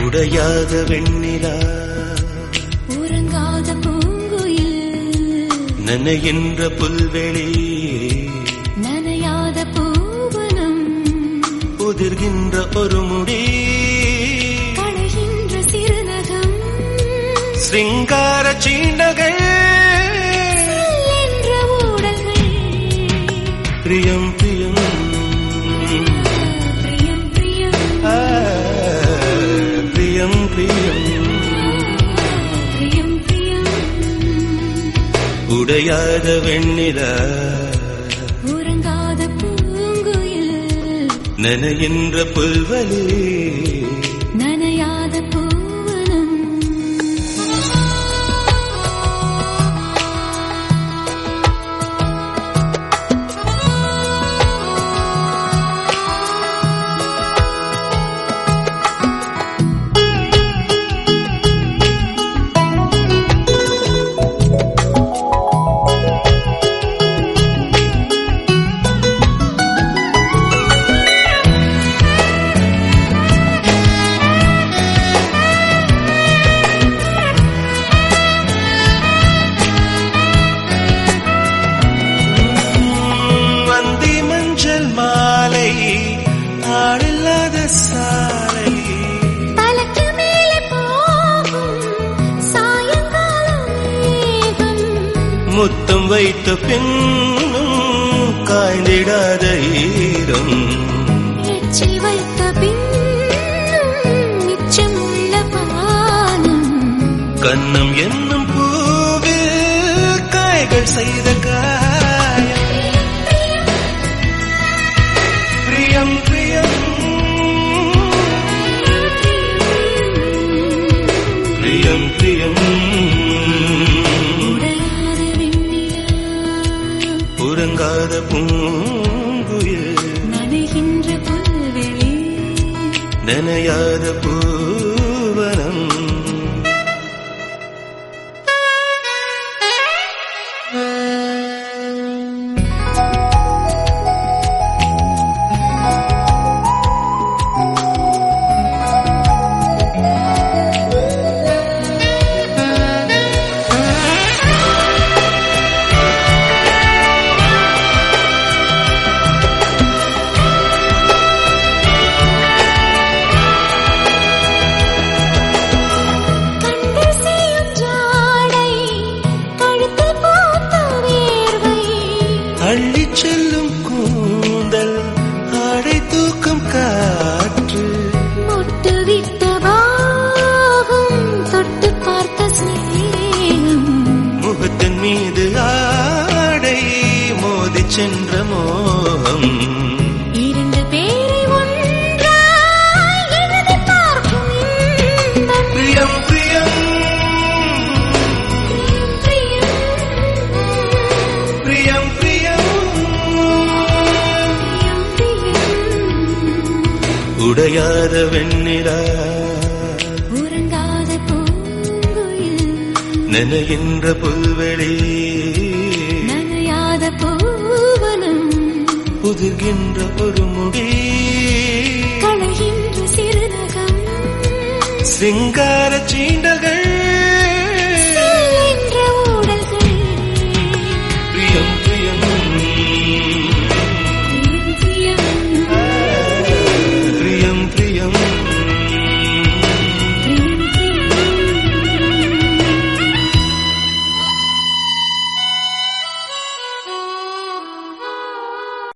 உடையாத வெண்ணிலா உறங்காத பூங்குயில் நனைகின்ற புல்வெளி நனையாத பூவனம் உதிர்கின்ற ஒரு முடி களைகின்ற சிறுநகம் சிங்கார சீண்டகள் என்ற ஊடல்கள் பிரியம் பிரியம் பிரியம் பிரியம் ஆ, பிரியம் பிரியம் பிரியம் பிரியம் உடையாத வெண்ணிலா உறங்காத பூங்குயில் நனைகின்ற புல்வெளி நனையாத பூவனம் வந்தி மஞ்சள் மாலை ஆளில்லாத சாலை தலைக்கு மேலே போகும் சாயங்காலம் மேகம் முத்தம் வைத்த பின்னும் காய்ந்திடாத ஈரம் எச்சில் வைத்த பின்னும் மிச்சமுள்ள பானம் கண்ணம் என்னும் பூவில் காய்கள் செய்த காயம் பிரியம் பிரியம் பிரியம் பிரியம் உடையாத வெண்ணிலா உறங்காத பூங்குயில் நனைகின்ற புல்வெளி நனையாத பூவனம் கண்டு செய்யும் ஜாடை கழுத்தில் பூத்த வேர்வை அள்ளிச் செல்லும் கூந்தல் ஆடை தூக்கும் காற்று மொட்டு விட்ட பாகம் தொட்டு பார்த்த சிநேகம் முகத்தின் மீது ஆடை மோதி சென்ற மோகம் இரண்டு பேரை ஒன்றாய் எழுதி பார்க்கும் இன்பம் பிரியம் பிரியம் பிரியம் பிரியம் பிரியம் உடையாத வெண்ணிலா உறங்காத பூங்குயில் நனைகின்ற புல்வெளி நனையாத பூவனம் உதிர்கின்ற ஒரு முடி களைகின்ற சிறுநகம் சிங்கார சீண்டகள்